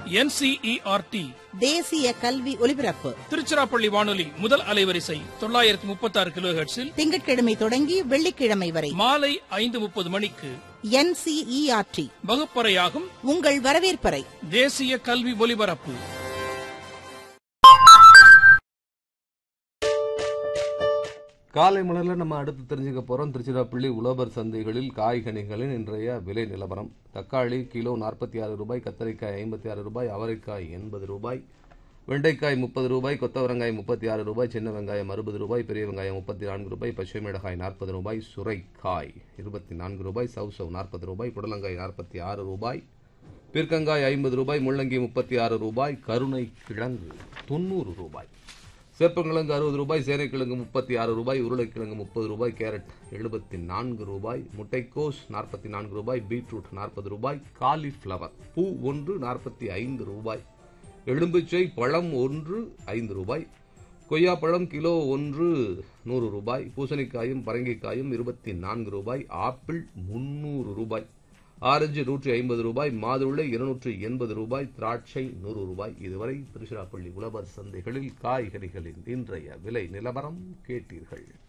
NCERT தேசிய கல்வி ஒலிபரப்பு திருச்சிராப்பள்ளி வானொலி முதல் அலைவரிசை தொள்ளாயிரத்தி முப்பத்தி ஆறு கிலோ ஹெர்ட்ஸில் திங்கட்கிழமை தொடங்கி வெள்ளிக்கிழமை வரை மாலை ஐந்து முப்பது மணிக்கு என்சிஇஆர்டி வகுப்பறையாகும் உங்கள் வரவேற்பறை தேசிய கல்வி ஒலிபரப்பு காலை மலரில் நம்ம அடுத்து தெரிஞ்சுக்க போகிறோம் திருச்சிராப்பள்ளி உழவர் சந்தைகளில் காய்கனிகளின் இன்றைய விலை நிலவரம் தக்காளி கிலோ நாற்பத்தி ஆறு ரூபாய் கத்தரிக்காய் ஐம்பத்தி ஆறு ரூபாய் அவரைக்காய் எண்பது ரூபாய் வெண்டைக்காய் முப்பது ரூபாய் கொத்தவரங்காய் முப்பத்தி ஆறு ரூபாய் சின்ன வெங்காயம் அறுபது ரூபாய் பெரிய வெங்காயம் முப்பத்தி நான்கு ரூபாய் பச்சை மிளகாய் நாற்பது ரூபாய் சுரைக்காய் இருபத்தி நான்கு ரூபாய் சவுசவ் நாற்பது ரூபாய் புடலங்காய் நாற்பத்தி ஆறு ரூபாய் பீர்க்கங்காய் ஐம்பது ரூபாய் முள்ளங்கி முப்பத்தி ஆறு ரூபாய் கருணை கிழங்கு தொண்ணூறு ரூபாய் சேப்பங்கிழங்கு அறுபது ரூபாய் சேனைக்கிழங்கு முப்பத்தி ஆறு ரூபாய் உருளைக்கிழங்கு முப்பது ரூபாய் கேரட் எழுபத்தி நான்கு ரூபாய் முட்டைக்கோஸ் நாற்பத்தி நான்கு ரூபாய் பீட்ரூட் நாற்பது ரூபாய் காலிஃப்ளவர் பூ ஒன்று நாற்பத்தி ஐந்து ரூபாய் எலும்புச்சை பழம் ஒன்று ஐந்து ரூபாய் கொய்யாப்பழம் கிலோ ஒன்று நூறு ரூபாய் பூசணிக்காயும் பரங்கிக்காயும் இருபத்தி நான்கு ரூபாய் ஆப்பிள் முன்னூறு ரூபாய் ஆரஞ்சு நூற்றி ஐம்பது ரூபாய் மாதுளை இருநூற்றி எண்பது ரூபாய் திராட்சை நூறு ரூபாய் இதுவரை திருச்சிராப்பள்ளி உழவர் சந்தைகளில் காய்கறிகளின் இன்றைய விலை நிலவரம் கேட்டீர்கள்